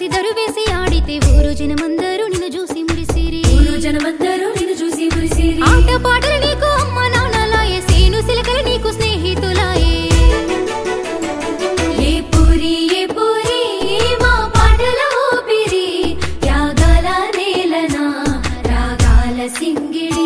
కలిసి దరువేసి ఆడితే ఊరు జనమందరూ నిన్ను చూసి మురిసిరి ఊరు జనమందరూ నిన్ను చూసి మురిసిరి ఆట పాటలు నీకు అమ్మ నాన్నలాయే సేను సిలకలు నీకు స్నేహితులాయే ఏ పూరి ఏ పూరి మా పాటల ఊపిరి త్యాగాల నేలన రాగాల సింగిడి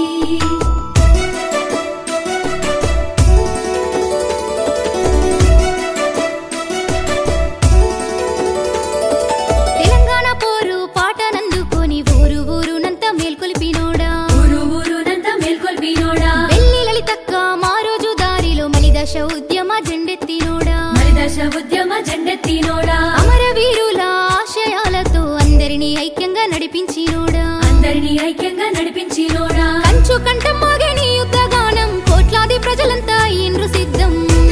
తెలంగాణ పోరు పాటనందుకొని ఊరు ఊరునంత మేల్కొల్పినోడా ఊరు ఊరునంత మేల్కొల్పినోడా వెళ్ళి లలితక్క మా రోజు దారిలో మలిదశ ఉద్యమ జెండెత్తినోడా మరిదశ ఉద్యమ జెండెత్తినోడా అమరవీరుల ఆశయాలతో అందరినీ ఐక్యంగా నడిపించినోడా అందరినీ ఐక్యంగా నడిపించినోడా కంచు కంఠం మాగని యుద్ధగానం కోట్లాది ప్రజలంతా ఇండ్రు సిద్ధం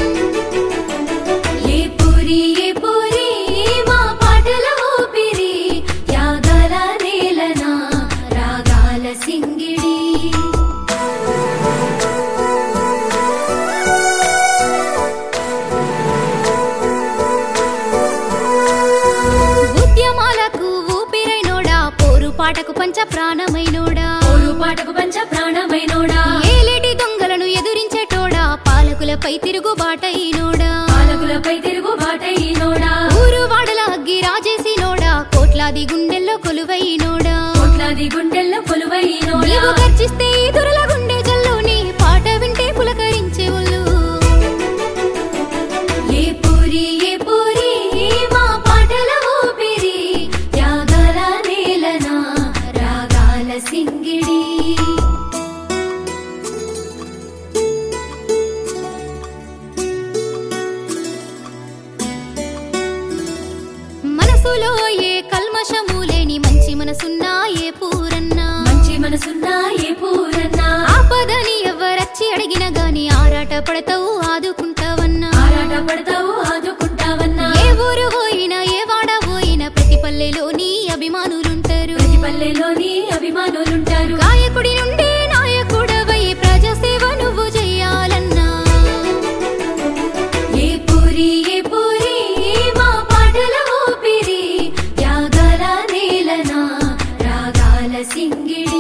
ఏ పూరి ఏ పూరి మా పాటల ఊపిరి త్యాగాల నేలన రాగాల సింగిడి ఉద్యమాలకు ఊపిరైనోడా పోరు పాటకు పంచ ప్రాణమైనోడా ఊరు పాటకు పంచ ప్రాణమైనోడా ఏలేటి దొంగలను ఎదురించేటోడా పాలకులపై తిరుగుబాటైనోడా పాలకులపై తిరుగు బాటైనోడా ఊరు వాడల అగ్గి రాజేసినోడా కోట్లాది గుండెల్లో కొలువైనోడా కోట్లాది గుండెల్లో కొలువైనోడా నీవు గర్జిస్తే ఎదురుల గుండె జల్లోని పాట వింటే పులకరించే ఒళ్ళు ఏ పూరి ఏ పూరి మా పాటల ఊపిరి త్యాగాల నేలన రాగాల సింగిడి మనసులో ఏ కల్మషము లేని మంచి మనసున్నా ఏ పూరన్నా మంచి మనసున్నా ఏ పూరన్నా ఆపదని ఎవరచ్చి అడిగినా గాని ఆరాట పడతావు ఆదుకుంటావన్నా ఆరాట పడతావు ఆదుకుంటావన్నా ఏ ఊరు పోయినా ఏ వాడ పోయినా ప్రతి పల్లెలో నీ అభిమానులుంటారు ప్రతి పల్లెలోని అభిమానులుంటారు గాయకుడి నుండి నాయకుడవై ప్రజాసేవ నువ్వు చెయ్యాలన్నా ఏ పూరి ఏ పూరి మా పాటల ఊపిరి త్యాగాల నేలన రాగాల సింగిడి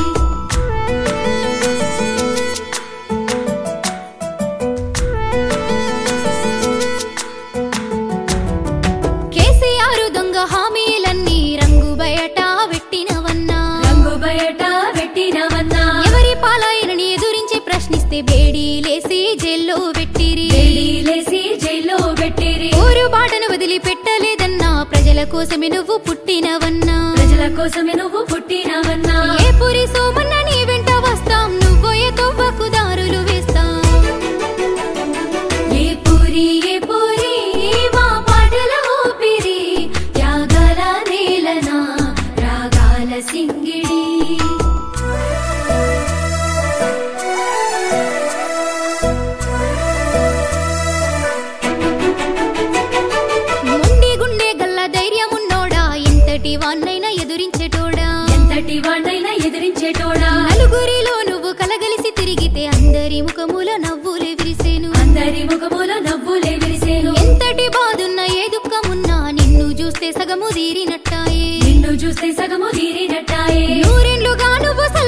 కేసీఆర్ దొంగ హామీలన్నీ రంగు బయట పెట్టినవన్నా రంగు బయట పెట్టినవన్నా ఎవరి పాలైనని ఎదురించి ప్రశ్నిస్తే బేడీలేసి జైల్లో పెట్టిరి వేడిలేసి జైల్లో పెట్టిరి ఊరు బాటను వదిలిపెట్టలేదన్నా ప్రజల కోసమే నువ్వు పుట్టినవన్నా ప్రజల కోసమే నువ్వు పుట్టినవన్నా ఏ పురి సోమన్న నీ వెంట వస్తాం నువ్వు ఏ తవ్వకు దారులు వేస్తాం ఏ పూరి ఏ పూరి మా పాటల ఊపిరి త్యాగాల నేలన రాగాల సింగిడి మొండి గుండె గల్ల ధైర్యమున్నోడా ఎంతటి వాన్నైనా ఎదురించేటోడా ఎంతటి వాణ్ణైనా ఎదిరించేటోడా నలుగురిలో నువ్వు కలగలిసి తిరిగితే అందరి ముఖముల నవ్వులే విరిసేను అందరి ముఖముల నవ్వులే విరిసేను ఎంతటి బాధున్నా ఏ దుఃఖమున్నా నిన్ను చూస్తే సగము తీరినట్టాయే నిన్ను చూస్తే సగము తీరినట్టాయే నూరెండ్లుగా నువ్వు సల్ల